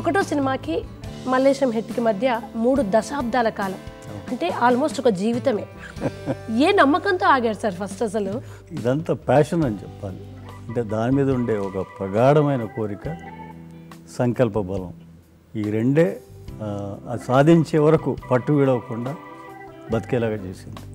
ఒకటో సినిమాకి మల్లేశం హెట్కి మధ్య మూడు దశాబ్దాల కాలం అంటే ఆల్మోస్ట్ ఒక జీవితమే ఏ నమ్మకంతో ఆగారు సార్ ఫస్ట్ అసలు ఇదంతా ప్యాషన్ అని చెప్పాలి అంటే దాని మీద ఉండే ఒక ప్రగాఢమైన కోరిక సంకల్ప బలం ఈ రెండే ఆ, అది సాధించే వరకు పట్టు విడవకుండా బతికేలాగా చేసింది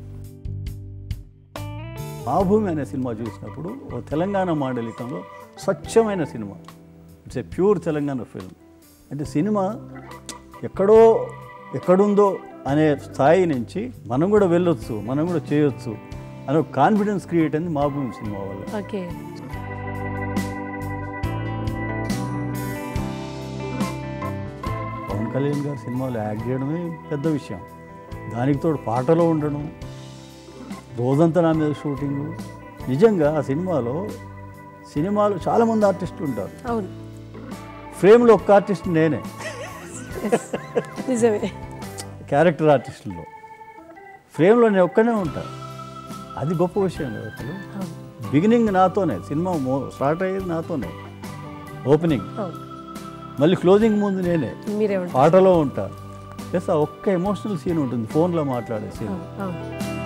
మా భూమి అనే సినిమా చూసినప్పుడు ఓ తెలంగాణ మాండలికంలో స్వచ్ఛమైన cinema it's a pure Telangana film అంటే సినిమా ఎక్కడో ఎక్కడుందో అనే స్థాయి నుంచి మనం కూడా వెళ్ళొచ్చు మనం కూడా చేయొచ్చు అనే ఒక కాన్ఫిడెన్స్ క్రియేట్ అయింది మా భూమి సినిమా వల్ల ఓకే పవన్ కళ్యాణ్ గారు సినిమాలో యాక్ట్ చేయడమే పెద్ద విషయం దానికి తోడు పాటలో ఉండడం రోజంతా నా మీద షూటింగ్ నిజంగా ఆ సినిమాలో సినిమాలో చాలామంది ఆర్టిస్టులు ఉంటారు అవును ఫ్రేమ్లో ఒక్క ఆర్టిస్ట్ నేనే నిజమే క్యారెక్టర్ ఆర్టిస్టుల్లో ఫ్రేమ్లో నేను ఒక్కనే ఉంటాను అది గొప్ప విషయం కదా అసలు అవును బిగినింగ్ నాతోనే సినిమా మో స్టార్ట్ అయ్యేది నాతోనే ఓపెనింగ్ అవును మళ్ళీ క్లోజింగ్ ముందు నేనే మీరే ఉంటారు పాటలో ఉంటా ప్లస్ ఆ ఒక్క ఎమోషనల్ సీన్ ఉంటుంది ఫోన్లో మాట్లాడే సీన్ అవును అవును